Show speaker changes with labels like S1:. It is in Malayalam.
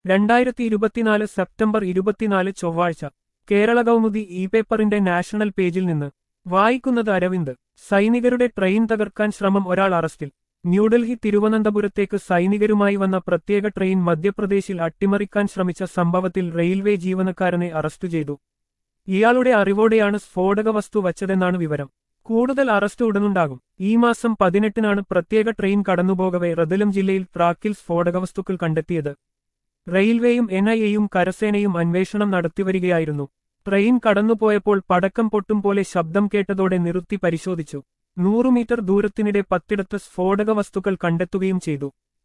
S1: രണ്ടായിരത്തി ഇരുപത്തിനാല് സെപ്റ്റംബർ ഇരുപത്തിനാല് ചൊവ്വാഴ്ച കേരള കൗമുദി ഇ പേപ്പറിന്റെ നാഷണൽ പേജിൽ നിന്ന് വായിക്കുന്നത് അരവിന്ദ് സൈനികരുടെ ട്രെയിൻ തകർക്കാൻ ശ്രമം ഒരാൾ അറസ്റ്റിൽ ന്യൂഡൽഹി തിരുവനന്തപുരത്തേക്ക് സൈനികരുമായി വന്ന പ്രത്യേക ട്രെയിൻ മധ്യപ്രദേശിൽ അട്ടിമറിക്കാൻ ശ്രമിച്ച സംഭവത്തിൽ റെയിൽവേ ജീവനക്കാരനെ അറസ്റ്റ് ചെയ്തു ഇയാളുടെ അറിവോടെയാണ് സ്ഫോടക വസ്തു വച്ചതെന്നാണ് വിവരം കൂടുതൽ അറസ്റ്റ് ഉടനുണ്ടാകും ഈ മാസം പതിനെട്ടിനാണ് പ്രത്യേക ട്രെയിൻ കടന്നുപോകവെ റദലം ജില്ലയിൽ ട്രാക്കിൽ സ്ഫോടക വസ്തുക്കൾ കണ്ടെത്തിയത് റെയിൽവേയും എൻ ഐ എയും കരസേനയും അന്വേഷണം നടത്തിവരികയായിരുന്നു ട്രെയിൻ കടന്നുപോയപ്പോൾ പടക്കം പൊട്ടും പോലെ ശബ്ദം കേട്ടതോടെ നിർത്തി പരിശോധിച്ചു നൂറു മീറ്റർ ദൂരത്തിനിടെ പത്തിടത്ത് സ്ഫോടക വസ്തുക്കൾ കണ്ടെത്തുകയും ചെയ്തു